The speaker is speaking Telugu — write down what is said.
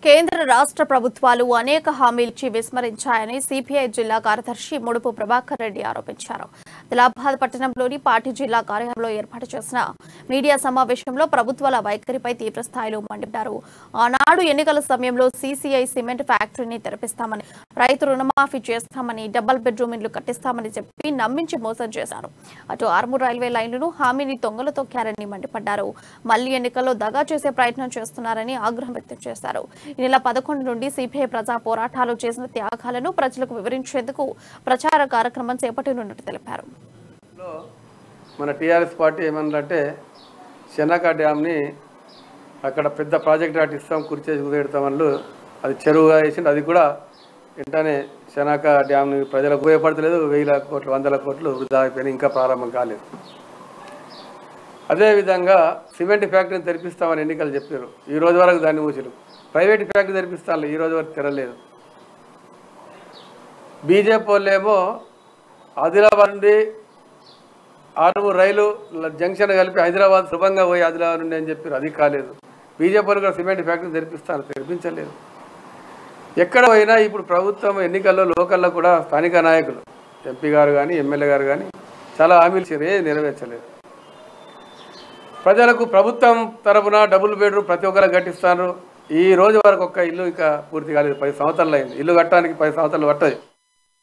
కేంద్ర రాష్ట్ర ప్రభుత్వాలు అనేక హామీలు ఇచ్చి విస్మరించాయని సిపిఐ జిల్లా కార్యదర్శి ముడుపు ప్రభాకర్ రెడ్డి ఆరోపించారు దిలాబాద్ పట్టణంలోని పార్టీ జిల్లా కార్యాలయంలో ఏర్పాటు చేసిన మీడియా సమావేశంలో ప్రభుత్వాల వైఖరిపై తీవ్ర స్థాయిలో మండిపడ్డారు ఆనాడు ఎన్నికల సమయంలో సీసీఐ సిమెంట్ ఫ్యాక్టరీని తెరపిస్తామని రైతు రుణమాఫీ చేస్తామని డబల్ బెడ్రూమ్ ఇళ్లు కట్టిస్తామని చెప్పి నమ్మించి మోసం చేశారు అటు ఆర్మూర్ రైల్వే లైన్లను హామీని తొంగలు తొక్కారని మండిపడ్డారు మళ్లీ ఎన్నికల్లో దగా చేసే ప్రయత్నం చేస్తున్నారని ఆగ్రహం వ్యక్తం చేశారు ఈ నెల పదకొండు నుండి సిపిఐ ప్రజా పోరాటాలు చేసిన త్యాగాలను ప్రజలకు వివరించేందుకు ప్రచార కార్యక్రమం చేపట్టనున్నట్టు తెలిపారు లో మన టీఆర్ఎస్ పార్టీ ఏమన్నారంటే చెన్నక డ్యామ్ని అక్కడ పెద్ద ప్రాజెక్ట్ కట్టిస్తాం కుర్చేసి కుదేడతామని అది చెరువుగా వేసిండు అది కూడా వెంటనే చెనాక డ్యామ్ని ప్రజలకు ఉపయోగపడతలేదు వేల కోట్లు వందల కోట్లు వృధా అయిపోయినాయి ఇంకా ప్రారంభం కాలేదు అదేవిధంగా సిమెంట్ ఫ్యాక్టరీని తెరిపిస్తామని ఎన్నికలు చెప్పారు ఈ రోజు వరకు దాన్ని మూసిరు ప్రైవేట్ ఫ్యాక్టరీ తెరిపిస్తాను ఈ రోజు వరకు తెరలేదు బీజేపీ వాళ్ళేమో ఆదిలాబాద్ నుండి ఆరు రైలు ల- జంక్షన్ కలిపి హైదరాబాద్ శుభంగా పోయి ఆదిలాబాద్ నుండి అని చెప్పారు అది కాలేదు బీజేపీ వాళ్ళు కూడా సిమెంట్ ఫ్యాక్టరీ తెరిపిస్తాను తెరిపించలేదు ఎక్కడ పోయినా ఇప్పుడు ప్రభుత్వం ఎన్నికల్లో లోకల్లో కూడా స్థానిక నాయకులు ఎంపీ గారు కానీ ఎమ్మెల్యే గారు కానీ చాలా హామీలు ఇచ్చారు ఏది నెరవేర్చలేదు ప్రజలకు ప్రభుత్వం తరపున డబుల్ బెడ్రూమ్ ప్రతి ఒక్కరు కట్టిస్తారు ఈ రోజు వరకు ఒక్క ఇల్లు ఇంకా పూర్తి కాలేదు పది సంవత్సరాలు అయింది ఇల్లు కట్టడానికి పది సంవత్సరాలు పట్టదు